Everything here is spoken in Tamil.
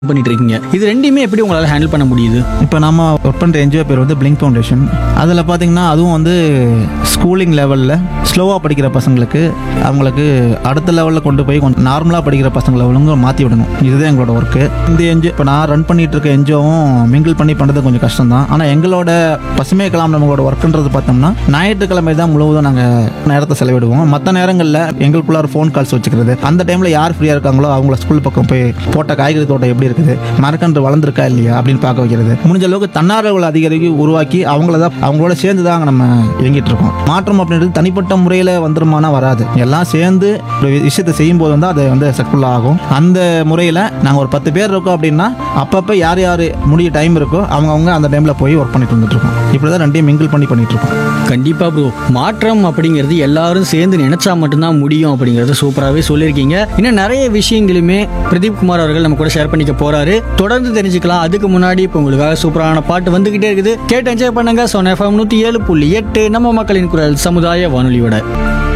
பண்ணிட்டு இருக்கீங்க இது ரெண்டையுமே எப்படி உங்களால ஹேண்டில் பண்ண முடியுது இப்போ நம்ம ஒர்க் பண்ணுற என்ஜிஓ பேர் வந்து பிளிங்க் ஃபவுண்டேஷன் அதில் பார்த்தீங்கன்னா அதுவும் வந்து ஸ்கூலிங் லெவலில் ஸ்லோவாக படிக்கிற பசங்களுக்கு அவங்களுக்கு அடுத்த லெவலில் கொண்டு போய் கொஞ்சம் நார்மலாக படிக்கிற பசங்களை ஒழுங்கு மாற்றி விடணும் இதுதான் எங்களோட ஒர்க்கு இந்த என்ஜிஓ இப்போ நான் ரன் பண்ணிட்டு இருக்க என்ஜிஓவும் மிங்கிள் பண்ணி பண்ணுறது கொஞ்சம் கஷ்டம் தான் ஆனால் எங்களோட பசுமை கலாம் நம்மளோட ஒர்க்குன்றது பார்த்தோம்னா ஞாயிற்றுக்கிழமை தான் முழுவதும் நாங்கள் நேரத்தை செலவிடுவோம் மற்ற நேரங்களில் எங்களுக்குள்ளார ஃபோன் கால்ஸ் வச்சுக்கிறது அந்த டைமில் யார் ஃப்ரீயாக இருக்காங்களோ அவங்கள ஸ்கூல் பக்கம் போய் போட்ட காய்கறி தோட்டம் எப்படி இருக்குது மரக்கன்று வளர்ந்துருக்கா இல்லையா அப்படின்னு பார்க்க வைக்கிறது முடிஞ்ச அளவுக்கு தன்னார்வல் அதிகாரிக்கு உருவாக்கி அவங்கள தான் அவங்களோட சேர்ந்து தான் நம்ம இயங்கிட்டு இருக்கோம் மாற்றம் அப்படின்றது தனிப்பட்ட முறையில் வந்துருமானா வராது எல்லாம் சேர்ந்து ஒரு விஷயத்தை செய்யும் போது வந்து அது வந்து சக்ஸஸ்ஃபுல்லாக ஆகும் அந்த முறையில் நாங்கள் ஒரு பத்து பேர் இருக்கோம் அப்படின்னா அப்பப்போ யார் யார் முடிய டைம் இருக்கோ அவங்கவுங்க அந்த டைமில் போய் ஒர்க் பண்ணிட்டு வந்துட்டு இருக்கோம் இப்படி தான் ரெண்டையும் மிங்கிள் பண்ணி பண்ணிட்டு இருக்கோம் கண்டிப்பா ப்ரோ மாற்றம் அப்படிங்கிறது எல்லாரும் சேர்ந்து நினைச்சா மட்டும்தான் முடியும் அப்படிங்கறத சூப்பராகவே சொல்லியிருக்கீங்க இன்னும் நிறைய விஷயங்களுமே பிரதீப் குமார் அவர்கள் நம்ம கூட ஷேர் பண்ணிக்க போறாரு தொடர்ந்து தெரிஞ்சுக்கலாம் அதுக்கு முன்னாடி இப்போ உங்களுக்காக சூப்பரான பாட்டு வந்துகிட்டே இருக்குது கேட்டு என்ஜாய் பண்ணுங்க சொன்ன எஃப்எம் நூற்றி ஏழு புள்ளி எட்டு நம்ம மக்களின் குரல் சமுதாய வானொலியோட